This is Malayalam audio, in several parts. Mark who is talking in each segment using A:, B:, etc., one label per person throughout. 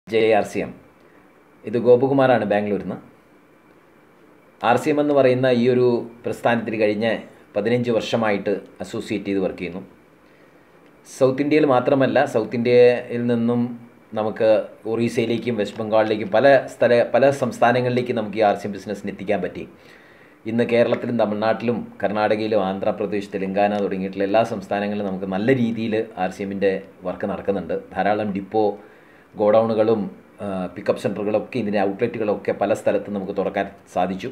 A: ജെ ആർ സി എം ഇത് ഗോപകുമാറാണ് ബാംഗ്ലൂരിൽ നിന്ന് ആർ സി എം എന്ന് പറയുന്ന ഈ ഒരു പ്രസ്ഥാനത്തിൽ കഴിഞ്ഞ പതിനഞ്ച് വർഷമായിട്ട് അസോസിയേറ്റ് ചെയ്ത് വർക്ക് ചെയ്യുന്നു സൗത്ത് ഇന്ത്യയിൽ മാത്രമല്ല സൗത്ത് ഇന്ത്യയിൽ നിന്നും നമുക്ക് ഒറീസയിലേക്കും വെസ്റ്റ് ബംഗാളിലേക്കും പല സ്ഥല പല സംസ്ഥാനങ്ങളിലേക്കും നമുക്ക് ഈ ആർ സി എം ബിസിനസ്സിന് എത്തിക്കാൻ പറ്റി ഇന്ന് കേരളത്തിലും തമിഴ്നാട്ടിലും കർണാടകയിലും ആന്ധ്രാപ്രദേശ് തെലങ്കാന തുടങ്ങിയിട്ടുള്ള എല്ലാ സംസ്ഥാനങ്ങളിലും നമുക്ക് നല്ല രീതിയിൽ ആർ സി എമ്മിൻ്റെ വർക്ക് നടക്കുന്നുണ്ട് ധാരാളം ഡിപ്പോ ഗോഡൗണുകളും പിക്കപ്പ് സെൻറ്ററുകളൊക്കെ ഇതിൻ്റെ ഔട്ട്ലെറ്റുകളൊക്കെ പല സ്ഥലത്തും നമുക്ക് തുറക്കാൻ സാധിച്ചു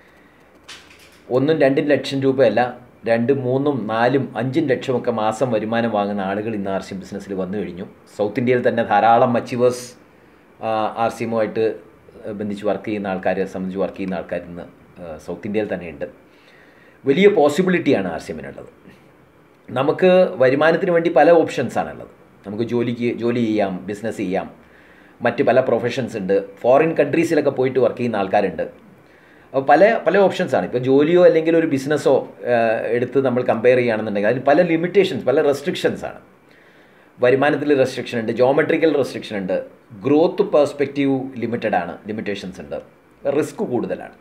A: ഒന്നും രണ്ടും ലക്ഷം രൂപയല്ല രണ്ട് മൂന്നും നാലും അഞ്ചും ലക്ഷമൊക്കെ മാസം വരുമാനം വാങ്ങുന്ന ആളുകൾ ഇന്ന് ആർ സി എം ബിസിനസ്സിൽ വന്നു കഴിഞ്ഞു സൗത്ത് ഇന്ത്യയിൽ തന്നെ ധാരാളം അച്ചീവേഴ്സ് ആർ സി എമ്മുമായിട്ട് ബന്ധിച്ച് വർക്ക് ചെയ്യുന്ന ആൾക്കാരെ സംബന്ധിച്ച് വർക്ക് ചെയ്യുന്ന ആൾക്കാർ ഇന്ന് സൗത്ത് ഇന്ത്യയിൽ തന്നെയുണ്ട് വലിയ പോസിബിലിറ്റിയാണ് ആർ സി എമ്മിനുള്ളത് നമുക്ക് വരുമാനത്തിന് വേണ്ടി പല ഓപ്ഷൻസാണുള്ളത് നമുക്ക് ജോലിക്ക് ജോലി ചെയ്യാം ബിസിനസ് ചെയ്യാം മറ്റ് പല പ്രൊഫഷൻസ് ഉണ്ട് ഫോറിൻ കൺട്രീസിലൊക്കെ പോയിട്ട് വർക്ക് ചെയ്യുന്ന ആൾക്കാരുണ്ട് അപ്പോൾ പല പല ഓപ്ഷൻസാണ് ഇപ്പോൾ ജോലിയോ അല്ലെങ്കിൽ ഒരു ബിസിനസ്സോ എടുത്ത് നമ്മൾ കമ്പയർ ചെയ്യുകയാണെന്നുണ്ടെങ്കിൽ അതിൽ പല ലിമിറ്റേഷൻസ് പല റെസ്ട്രിക്ഷൻസ് ആണ് വരുമാനത്തിൽ റെസ്ട്രിക്ഷൻ ഉണ്ട് ജോമെട്രിക്കൽ റെസ്ട്രിക്ഷൻ ഉണ്ട് ഗ്രോത്ത് പെർസ്പെക്റ്റീവ് ലിമിറ്റഡ് ആണ് ലിമിറ്റേഷൻസ് ഉണ്ട് റിസ്ക് കൂടുതലാണ്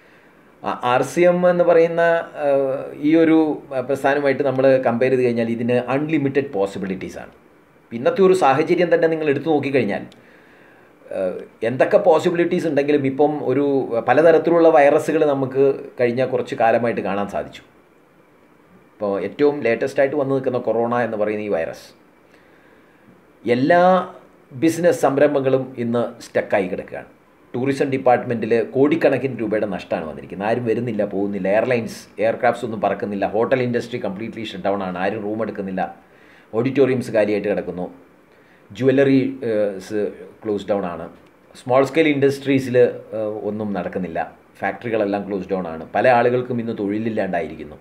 A: ആർ സി എം എന്ന് പറയുന്ന ഈ ഒരു പ്രസ്ഥാനമായിട്ട് നമ്മൾ കമ്പയർ ചെയ്ത് കഴിഞ്ഞാൽ ഇതിന് അൺലിമിറ്റഡ് പോസിബിലിറ്റീസ് ആണ് ഇന്നത്തെ ഒരു സാഹചര്യം തന്നെ നിങ്ങൾ എടുത്തു നോക്കിക്കഴിഞ്ഞാൽ എന്തൊക്കെ പോസിബിലിറ്റീസ് ഉണ്ടെങ്കിലും ഇപ്പം ഒരു പലതരത്തിലുള്ള വൈറസുകൾ നമുക്ക് കഴിഞ്ഞ കുറച്ച് കാലമായിട്ട് കാണാൻ സാധിച്ചു ഇപ്പോൾ ഏറ്റവും ലേറ്റസ്റ്റ് ആയിട്ട് വന്നു നിൽക്കുന്ന കൊറോണ എന്ന് പറയുന്ന ഈ വൈറസ് എല്ലാ ബിസിനസ് സംരംഭങ്ങളും ഇന്ന് സ്റ്റക്കായി കിടക്കുകയാണ് ടൂറിസം ഡിപ്പാർട്ട്മെൻറ്റിൽ കോടിക്കണക്കിന് രൂപയുടെ നഷ്ടമാണ് വന്നിരിക്കുന്നത് ആരും വരുന്നില്ല പോകുന്നില്ല എയർലൈൻസ് എയർക്രാഫ്റ്റ്സ് ഒന്നും പറക്കുന്നില്ല hotel industry completely shut down ആണ് ആരും റൂം എടുക്കുന്നില്ല ഓഡിറ്റോറിയംസ് കാര്യമായിട്ട് കിടക്കുന്നു ജുവല്ലറി ക്ലോസ് ഡൗൺ ആണ് സ്മോൾ സ്കെയിൽ ഇൻഡസ്ട്രീസിൽ ഒന്നും നടക്കുന്നില്ല ഫാക്ടറികളെല്ലാം ക്ലോസ് ഡൗൺ ആണ് പല ആളുകൾക്കും ഇന്ന് തൊഴിലില്ലാണ്ടായിരിക്കുന്നു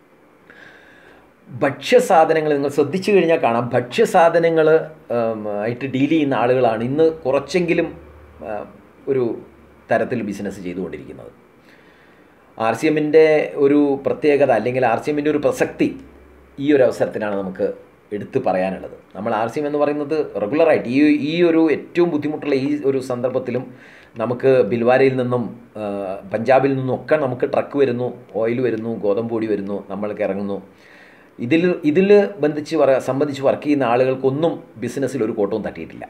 A: ഭക്ഷ്യസാധനങ്ങൾ നിങ്ങൾ ശ്രദ്ധിച്ചു കഴിഞ്ഞാൽ കാണാം ഭക്ഷ്യസാധനങ്ങൾ ആയിട്ട് ഡീൽ ചെയ്യുന്ന ആളുകളാണ് ഇന്ന് കുറച്ചെങ്കിലും ഒരു തരത്തിൽ ബിസിനസ് ചെയ്തുകൊണ്ടിരിക്കുന്നത് ആർ സി എമ്മിൻ്റെ ഒരു പ്രത്യേകത അല്ലെങ്കിൽ ആർ സി എമ്മിൻ്റെ ഒരു പ്രസക്തി ഈ ഒരു അവസരത്തിലാണ് നമുക്ക് എടുത്തു പറയാനുള്ളത് നമ്മൾ ആർ സി എം എന്ന് പറയുന്നത് റെഗുലറായിട്ട് ഈ ഈ ഒരു ഏറ്റവും ബുദ്ധിമുട്ടുള്ള ഈ ഒരു സന്ദർഭത്തിലും നമുക്ക് ബിൽവാരയിൽ നിന്നും പഞ്ചാബിൽ നിന്നും ഒക്കെ നമുക്ക് ട്രക്ക് വരുന്നു ഓയിൽ വരുന്നു ഗോതമ്പ് പൊടി വരുന്നു നമ്മൾക്ക് ഇറങ്ങുന്നു ഇതിൽ ഇതിൽ ബന്ധിച്ച് പറ സംബന്ധിച്ച് വർക്ക് ചെയ്യുന്ന ആളുകൾക്കൊന്നും ബിസിനസ്സിൽ ഒരു കോട്ടവും തട്ടിയിട്ടില്ല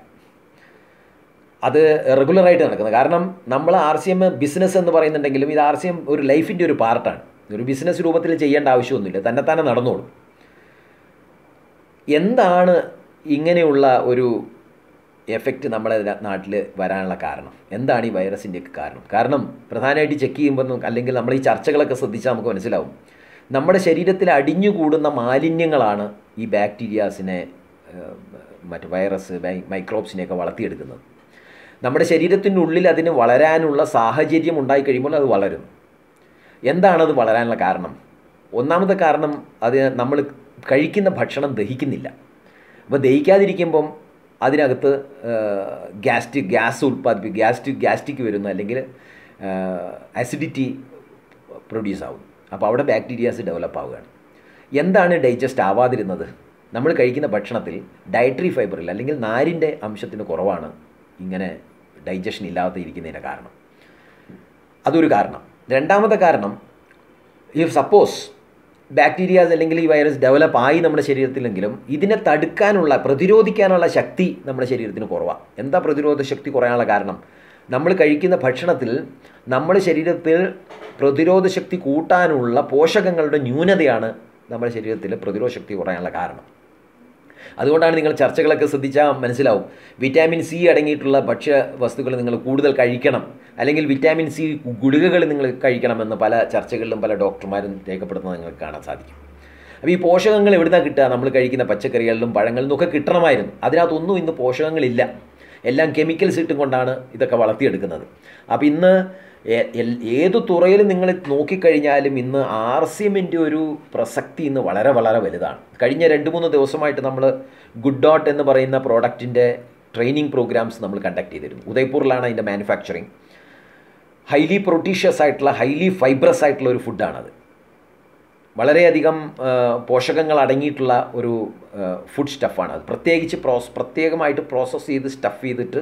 A: അത് റെഗുലറായിട്ട് നടക്കുന്നത് കാരണം നമ്മൾ ആർ സി എം ബിസിനസ് എന്ന് പറയുന്നുണ്ടെങ്കിലും ഇത് ആർ സി എം ഒരു ലൈഫിൻ്റെ ഒരു പാർട്ടാണ് ഒരു ബിസിനസ് രൂപത്തിൽ ചെയ്യേണ്ട ആവശ്യമൊന്നുമില്ല തന്നെ തന്നെ നടന്നോളും എന്താണ് ഇങ്ങനെയുള്ള ഒരു എഫക്റ്റ് നമ്മുടെ നാട്ടിൽ വരാനുള്ള കാരണം എന്താണ് ഈ വൈറസിൻ്റെയൊക്കെ കാരണം കാരണം പ്രധാനമായിട്ട് ചെക്ക് ചെയ്യുമ്പോൾ അല്ലെങ്കിൽ നമ്മൾ ഈ ചർച്ചകളൊക്കെ ശ്രദ്ധിച്ചാൽ നമുക്ക് മനസ്സിലാവും നമ്മുടെ ശരീരത്തിൽ അടിഞ്ഞുകൂടുന്ന മാലിന്യങ്ങളാണ് ഈ ബാക്ടീരിയാസിനെ മറ്റ് വൈറസ് മൈക്രോബ്സിനെയൊക്കെ വളർത്തിയെടുക്കുന്നത് നമ്മുടെ ശരീരത്തിൻ്റെ ഉള്ളിൽ അതിന് വളരാനുള്ള സാഹചര്യം ഉണ്ടായി കഴിയുമ്പോൾ അത് വളരും എന്താണത് വളരാനുള്ള കാരണം ഒന്നാമത്തെ കാരണം അത് നമ്മൾ കഴിക്കുന്ന ഭക്ഷണം ദഹിക്കുന്നില്ല അപ്പോൾ ദഹിക്കാതിരിക്കുമ്പം അതിനകത്ത് ഗ്യാസ്റ്റിക് ഗ്യാസ് ഉൽപ്പാദിപ്പിക്കും ഗ്യാസ്റ്റിക് ഗ്യാസ്റ്റിക് വരുന്നു അല്ലെങ്കിൽ അസിഡിറ്റി പ്രൊഡ്യൂസ് ആവും അപ്പോൾ അവിടെ ബാക്ടീരിയാസ് ഡെവലപ്പ് ആവുകയാണ് എന്താണ് ഡൈജസ്റ്റ് ആവാതിരുന്നത് നമ്മൾ കഴിക്കുന്ന ഭക്ഷണത്തിൽ ഡയറ്ററി ഫൈബറിൽ അല്ലെങ്കിൽ നാരിൻ്റെ അംശത്തിന് കുറവാണ് ഇങ്ങനെ ഡൈജഷൻ ഇല്ലാതെ ഇരിക്കുന്നതിൻ്റെ കാരണം അതൊരു കാരണം രണ്ടാമത്തെ കാരണം ഇഫ് സപ്പോസ് ബാക്ടീരിയാസ് അല്ലെങ്കിൽ ഈ വൈറസ് ഡെവലപ്പ് ആയി നമ്മുടെ ശരീരത്തിലെങ്കിലും ഇതിനെ തടുക്കാനുള്ള പ്രതിരോധിക്കാനുള്ള ശക്തി നമ്മുടെ ശരീരത്തിന് കുറവാണ് എന്താ പ്രതിരോധ ശക്തി കുറയാനുള്ള കാരണം നമ്മൾ കഴിക്കുന്ന ഭക്ഷണത്തിൽ നമ്മുടെ ശരീരത്തിൽ പ്രതിരോധ ശക്തി കൂട്ടാനുള്ള പോഷകങ്ങളുടെ ന്യൂനതയാണ് നമ്മുടെ ശരീരത്തിൽ പ്രതിരോധ ശക്തി കുറയാനുള്ള കാരണം അതുകൊണ്ടാണ് നിങ്ങൾ ചർച്ചകളൊക്കെ ശ്രദ്ധിച്ചാൽ മനസ്സിലാവും വിറ്റാമിൻ സി അടങ്ങിയിട്ടുള്ള ഭക്ഷ്യ വസ്തുക്കൾ നിങ്ങൾ കൂടുതൽ കഴിക്കണം അല്ലെങ്കിൽ വിറ്റാമിൻ സി ഗുളികകൾ നിങ്ങൾ കഴിക്കണമെന്ന് പല ചർച്ചകളിലും പല ഡോക്ടർമാരും രേഖപ്പെടുത്തുന്നത് നിങ്ങൾക്ക് കാണാൻ സാധിക്കും അപ്പോൾ ഈ പോഷകങ്ങൾ എവിടുന്നാണ് കിട്ടുക നമ്മൾ കഴിക്കുന്ന പച്ചക്കറികളിലും പഴങ്ങളിലും നിന്നൊക്കെ കിട്ടണമായിരുന്നു അതിനകത്തൊന്നും ഇന്ന് പോഷകങ്ങളില്ല എല്ലാം കെമിക്കൽസ് ഇട്ടും കൊണ്ടാണ് ഇതൊക്കെ വളർത്തിയെടുക്കുന്നത് അപ്പോൾ ഇന്ന് ഏത് തുറയിലും നിങ്ങൾ നോക്കിക്കഴിഞ്ഞാലും ഇന്ന് ആർ സി എമ്മിൻ്റെ ഒരു പ്രസക്തി ഇന്ന് വളരെ വളരെ വലുതാണ് കഴിഞ്ഞ രണ്ട് മൂന്ന് ദിവസമായിട്ട് നമ്മൾ ഗുഡ് ഡോട്ട് എന്ന് പറയുന്ന പ്രോഡക്റ്റിൻ്റെ ട്രെയിനിങ് പ്രോഗ്രാംസ് നമ്മൾ കണ്ടക്ട് ചെയ്തിരുന്നു ഉദയ്പൂരിലാണ് അതിൻ്റെ മാനുഫാക്ചറിങ് ഹൈലി പ്രൊട്ടീഷ്യസ് ആയിട്ടുള്ള ഹൈലി ഫൈബ്രസ് ആയിട്ടുള്ള ഒരു ഫുഡാണത് വളരെയധികം പോഷകങ്ങൾ അടങ്ങിയിട്ടുള്ള ഒരു ഫുഡ് സ്റ്റഫാണ് അത് പ്രത്യേകിച്ച് പ്രോസ് പ്രത്യേകമായിട്ട് പ്രോസസ്സ് ചെയ്ത് സ്റ്റഫ് ചെയ്തിട്ട്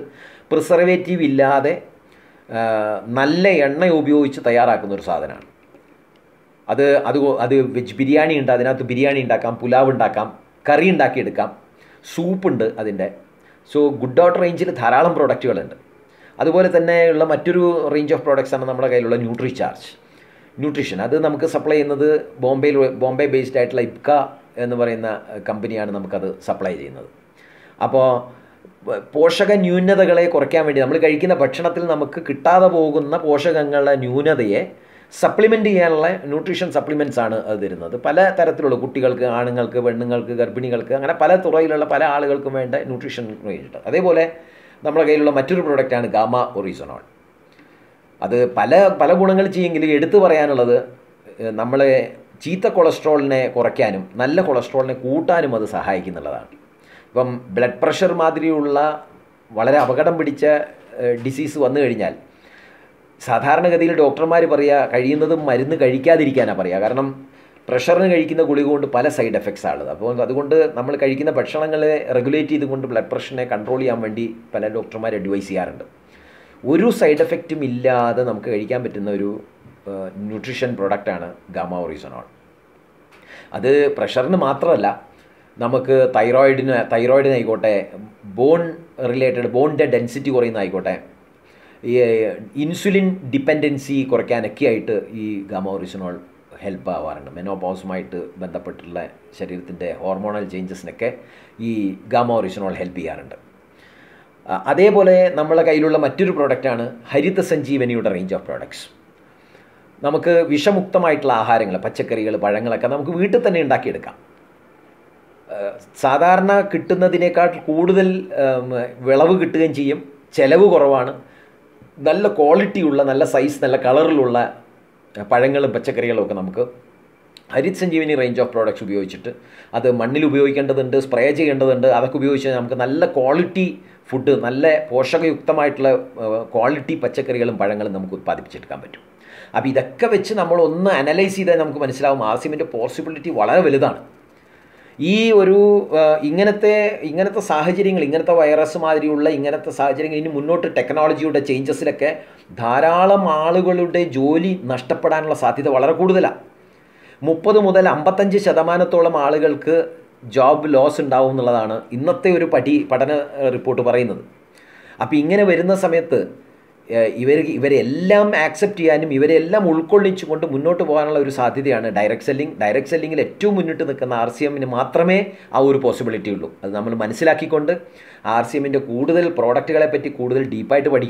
A: പ്രിസർവേറ്റീവ് ഇല്ലാതെ ആ, നല്ല എണ്ണ ഉപയോഗിച്ച് തയ്യാറാക്കുന്ന ഒരു സാധനമാണ് അത് അത് അത് വെജ് ബിരിയാണി ഉണ്ട് അതിനകത്ത് ബിരിയാണി ഉണ്ടാക്കാം പുലാവ് ഉണ്ടാക്കാം കറി ഉണ്ടാക്കിയെടുക്കാം സൂപ്പുണ്ട് അതിൻ്റെ സോ ഗുഡ് ഡോട്ട് റേഞ്ചിൽ ധാരാളം പ്രോഡക്റ്റുകളുണ്ട് അതുപോലെ തന്നെ ഉള്ള മറ്റൊരു റേഞ്ച് ഓഫ് പ്രോഡക്റ്റ്സ് ആണ് നമ്മുടെ കയ്യിലുള്ള ന്യൂട്രി ചാർജ് ന്യൂട്രീഷൻ അത് നമുക്ക് സപ്ലൈ ചെയ്യുന്നത് ബോംബെയിൽ ബോംബെ ബേസ്ഡ് ആയിട്ടുള്ള ഇബ്ക എന്ന് പറയുന്ന കമ്പനിയാണ് നമുക്കത് സപ്ലൈ ചെയ്യുന്നത് അപ്പോൾ പോഷക ന്യൂനതകളെ കുറയ്ക്കാൻ വേണ്ടി നമ്മൾ കഴിക്കുന്ന ഭക്ഷണത്തിൽ നമുക്ക് കിട്ടാതെ പോകുന്ന പോഷകങ്ങളുടെ ന്യൂനതയെ സപ്ലിമെൻ്റ് ചെയ്യാനുള്ള ന്യൂട്രീഷൻ സപ്ലിമെൻറ്റ്സ് ആണ് അത് തരുന്നത് പല തരത്തിലുള്ള കുട്ടികൾക്ക് ആണുങ്ങൾക്ക് പെണ്ണുങ്ങൾക്ക് ഗർഭിണികൾക്ക് അങ്ങനെ പല തുറയിലുള്ള പല ആളുകൾക്കും വേണ്ട ന്യൂട്രീഷൻ റേഞ്ച് അതേപോലെ നമ്മുടെ കയ്യിലുള്ള മറ്റൊരു പ്രോഡക്റ്റാണ് ഗാമ ഒറീസോണോൾ അത് പല പല ഗുണങ്ങൾ ചെയ്യെങ്കിലും എടുത്തു പറയാനുള്ളത് ഏഹ്, നമ്മളെ ചീത്ത കൊളസ്ട്രോളിനെ കുറയ്ക്കാനും നല്ല കൊളസ്ട്രോളിനെ കൂട്ടാനും അത് സഹായിക്കുന്നുള്ളതാണ് ഇപ്പം ബ്ലഡ് പ്രഷർ മാതിരിയുള്ള വളരെ അപകടം പിടിച്ച ഡിസീസ് വന്നു കഴിഞ്ഞാൽ സാധാരണഗതിയിൽ ഡോക്ടർമാർ പറയുക കഴിയുന്നതും മരുന്ന് കഴിക്കാതിരിക്കാനാണ് പറയുക കാരണം പ്രഷറിന് കഴിക്കുന്ന ഗുളിക കൊണ്ട് പല സൈഡ് എഫക്ട്സ് ആണ് അപ്പോൾ അതുകൊണ്ട് നമ്മൾ കഴിക്കുന്ന ഭക്ഷണങ്ങളെ റെഗുലേറ്റ് ചെയ്തുകൊണ്ട് ബ്ലഡ് പ്രഷറിനെ കൺട്രോൾ ചെയ്യാൻ വേണ്ടി പല ഡോക്ടർമാർ അഡ്വൈസ് ചെയ്യാറുണ്ട് ഒരു സൈഡ് എഫക്റ്റും ഇല്ലാതെ നമുക്ക് കഴിക്കാൻ പറ്റുന്ന ഒരു ന്യൂട്രീഷൻ പ്രൊഡക്റ്റാണ് ഗാമ ഒറിസോണോൾ അത് പ്രഷറിന് മാത്രമല്ല നമുക്ക് തൈറോയിഡിന് തൈറോയിഡിനായിക്കോട്ടെ ബോൺ റിലേറ്റഡ് ബോണിൻ്റെ ഡെൻസിറ്റി കുറയുന്നതായിക്കോട്ടെ ഈ ഇൻസുലിൻ ഡിപ്പെൻഡൻസി കുറയ്ക്കാനൊക്കെ ആയിട്ട് ഈ ഗാമോറിസിനോൾ ഹെൽപ്പ് ആവാറുണ്ട് മെനോപോസുമായിട്ട് ബന്ധപ്പെട്ടുള്ള ശരീരത്തിൻ്റെ ഹോർമോണൽ ചേഞ്ചസിനൊക്കെ ഈ ഗാമോറിസിനോൾ ഹെൽപ്പ് ചെയ്യാറുണ്ട് ആ, അതേപോലെ നമ്മളെ കയ്യിലുള്ള മറ്റൊരു പ്രോഡക്റ്റാണ് ഹരിത സഞ്ജീവനിയുടെ റേഞ്ച് ഓഫ് പ്രോഡക്ട്സ് നമുക്ക് വിഷമുക്തമായിട്ടുള്ള ആഹാരങ്ങൾ പച്ചക്കറികൾ പഴങ്ങളൊക്കെ നമുക്ക് വീട്ടിൽ തന്നെ ഉണ്ടാക്കിയെടുക്കാം ഏഹ് സാധാരണ കിട്ടുന്നതിനേക്കാൾ കൂടുതൽ ഉം, വിളവ് കിട്ടുകയും ചെയ്യും ചിലവ് കുറവാണ് നല്ല ക്വാളിറ്റിയുള്ള നല്ല സൈസ് നല്ല കളറിലുള്ള പഴങ്ങളും പച്ചക്കറികളും ഒക്കെ നമുക്ക് Harith Sanjeevani range of products ഉപയോഗിച്ചിട്ട് അത് മണ്ണിൽ ഉപയോഗിക്കേണ്ടതുണ്ട് സ്പ്രേ ചെയ്യേണ്ടതുണ്ട് അതൊക്കെ ഉപയോഗിച്ച് നമുക്ക് നല്ല ക്വാളിറ്റി ഫുഡ് നല്ല പോഷകയുക്തമായിട്ടുള്ള ക്വാളിറ്റി പച്ചക്കറികളും പഴങ്ങളും നമുക്ക് ഉത്പാദിപ്പിച്ചെടുക്കാൻ പറ്റും അപ്പോൾ ഇതൊക്കെ വെച്ച് നമ്മൾ ഒന്ന് അനലൈസ് ചെയ്താൽ നമുക്ക് മനസ്സിലാവും ആർ സിമിൻ്റെ പോസിബിലിറ്റി വളരെ വലുതാണ് ഈ ഒരു ആ, ഇങ്ങനത്തെ ഇങ്ങനത്തെ സാഹചര്യങ്ങൾ ഇങ്ങനത്തെ വൈറസ് മാതിരിയുള്ള ഇങ്ങനത്തെ സാഹചര്യങ്ങൾ ഇനി മുന്നോട്ട് ടെക്നോളജിയുടെ ചേഞ്ചസിലൊക്കെ ധാരാളം ആളുകളുടെ ജോലി നഷ്ടപ്പെടാനുള്ള സാധ്യത വളരെ കൂടുതലാണ് മുപ്പത് മുതൽ അമ്പത്തഞ്ച് ശതമാനത്തോളം ആളുകൾക്ക് ജോബ് ലോസ് ഉണ്ടാവും എന്നുള്ളതാണ് ഇന്നത്തെ ഒരു പഠി പഠന റിപ്പോർട്ട് പറയുന്നത് അപ്പോൾ ഇങ്ങനെ വരുന്ന സമയത്ത് ഏഹ്, ഇവർ ഇവരെല്ലാം ആക്സെപ്റ്റ് ചെയ്യാനും ഇവരെല്ലാം ഉൾക്കൊള്ളിച്ചുകൊണ്ട് മുന്നോട്ട് പോകാനുള്ള ഒരു സാധ്യതയാണ് ഡയറക്റ്റ് സെല്ലിംഗ് ഡയറക്റ്റ് സെല്ലിങ്ങിൽ ഏറ്റവും മുന്നിട്ട് നിൽക്കുന്ന ആർ സി എമ്മിന് മാത്രമേ ആ ഒരു പോസിബിലിറ്റി ഉള്ളൂ അത് നമ്മൾ മനസ്സിലാക്കിക്കൊണ്ട് ആർ സി എമ്മിൻ്റെ കൂടുതൽ പ്രോഡക്റ്റുകളെ പറ്റി കൂടുതൽ ഡീപ്പായിട്ട് പഠിക്കുക